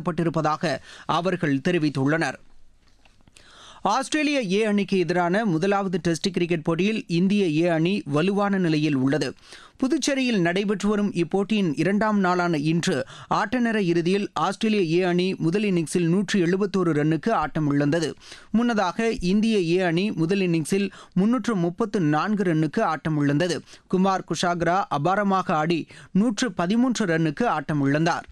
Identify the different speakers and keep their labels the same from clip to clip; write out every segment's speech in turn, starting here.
Speaker 1: தீர்மானிக்கப்பட்டிருப்பதாக அவர்கள் தெரிவித்துள்ளனர் ஆஸ்திரேலிய ஏ அணிக்கு எதிரான முதலாவது டெஸ்ட் கிரிக்கெட் போட்டியில் இந்திய ஏ அணி வலுவான நிலையில் உள்ளது புதுச்சேரியில் நடைபெற்று வரும் இப்போட்டியின் இரண்டாம் நாளான இன்று ஆட்டநேர இறுதியில் ஆஸ்திரேலிய ஏ அணி முதல் இன்னிங்ஸில் நூற்று எழுபத்தோரு ரன்னுக்கு ஆட்டமிழந்தது முன்னதாக இந்திய ஏ அணி முதல் இன்னிங்ஸில் முன்னூற்று முப்பத்து நான்கு ரன்னுக்கு ஆட்டமிழந்தது குமார் குஷாக்ரா அபாரமாக ஆடி நூற்று பதிமூன்று ரன்னுக்கு ஆட்டமிழந்தார்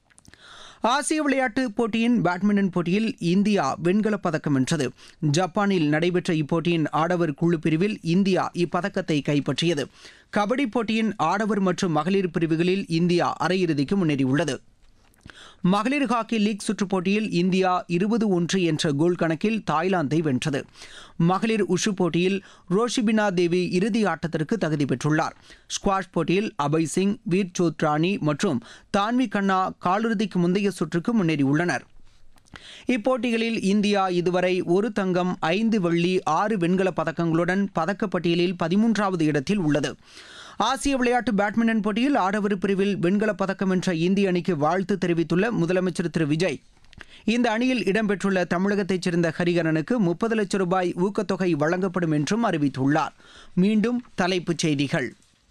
Speaker 1: ஆசிய விளையாட்டுப் போட்டியின் பேட்மிண்டன் போட்டியில் இந்தியா வெண்கலப் பதக்கம் வென்றது ஜப்பானில் நடைபெற்ற இப்போட்டியின் ஆடவர் குழு பிரிவில் இந்தியா இப்பதக்கத்தை கைப்பற்றியது கபடி போட்டியின் ஆடவர் மற்றும் மகளிர் பிரிவுகளில் இந்தியா அரையிறுதிக்கு முன்னேறியுள்ளது மகளிர் ஹாக்கி லீக் சுற்றுப் போட்டியில் இந்தியா இருபது ஒன்று என்ற கோல் கணக்கில் தாய்லாந்தை வென்றது மகளிர் உஷு போட்டியில் ரோஷிபினா தேவி இறுதி ஆட்டத்திற்கு தகுதி பெற்றுள்ளார் ஸ்குவாஷ் போட்டியில் அபய் சிங் வீர் சோத்ரானி மற்றும் தான்வி கண்ணா காலிறுதிக்கு முந்தைய சுற்றுக்கு முன்னேறியுள்ளனர் இப்போட்டிகளில் இந்தியா இதுவரை ஒரு தங்கம் ஐந்து வெள்ளி ஆறு வெண்கலப் பதக்கங்களுடன் பதக்கப்பட்டியலில் பதிமூன்றாவது இடத்தில் உள்ளது ஆசிய விளையாட்டு பேட்மிண்டன் போட்டியில் ஆடவர் பிரிவில் வெண்கலப் பதக்கம் வென்ற இந்திய அணிக்கு வாழ்த்து தெரிவித்துள்ள முதலமைச்சர் திரு விஜய் இந்த அணியில் இடம்பெற்றுள்ள தமிழகத்தைச் சேர்ந்த ஹரிகரனுக்கு முப்பது லட்சம் ரூபாய் ஊக்கத்தொகை வழங்கப்படும் என்றும் அறிவித்துள்ளார் மீண்டும் தலைப்புச் செய்திகள்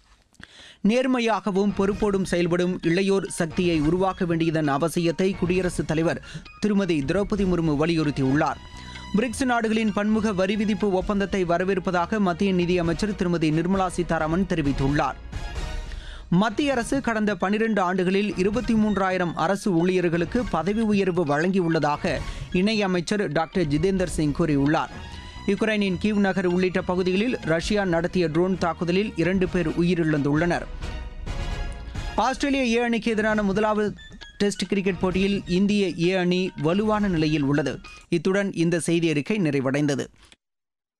Speaker 1: நேர்மையாகவும் பொறுப்போடும் செயல்படும் இளையோர் சக்தியை உருவாக்க வேண்டியதன் அவசியத்தை குடியரசுத் தலைவர் திருமதி திரௌபதி முர்மு வலியுறுத்தியுள்ளார் பிரிக்ஸ் நாடுகளின் பன்முக வரி விதிப்பு ஒப்பந்தத்தை வரவேற்பதாக மத்திய நிதியமைச்சர் திருமதி நிர்மலா சீதாராமன் தெரிவித்துள்ளார் மத்திய அரசு கடந்த பனிரெண்டு ஆண்டுகளில் இருபத்தி மூன்றாயிரம் அரசு ஊழியர்களுக்கு பதவி உயர்வு வழங்கியுள்ளதாக இணையமைச்சர் டாக்டர் ஜிதேந்தர் சிங் கூறியுள்ளார் யுக்ரைனின் கீவ் நகர் உள்ளிட்ட பகுதிகளில் ரஷ்யா நடத்திய ட்ரோன் தாக்குதலில் இரண்டு பேர் உயிரிழந்துள்ளனர் ஆஸ்திரேலிய ஏ அணிக்கு எதிரான முதலாவது டெஸ்ட் கிரிக்கெட் போட்டியில் இந்திய ஏ அணி வலுவான நிலையில் உள்ளது இத்துடன் இந்த செய்தி அறிக்கை நிறைவடைந்தது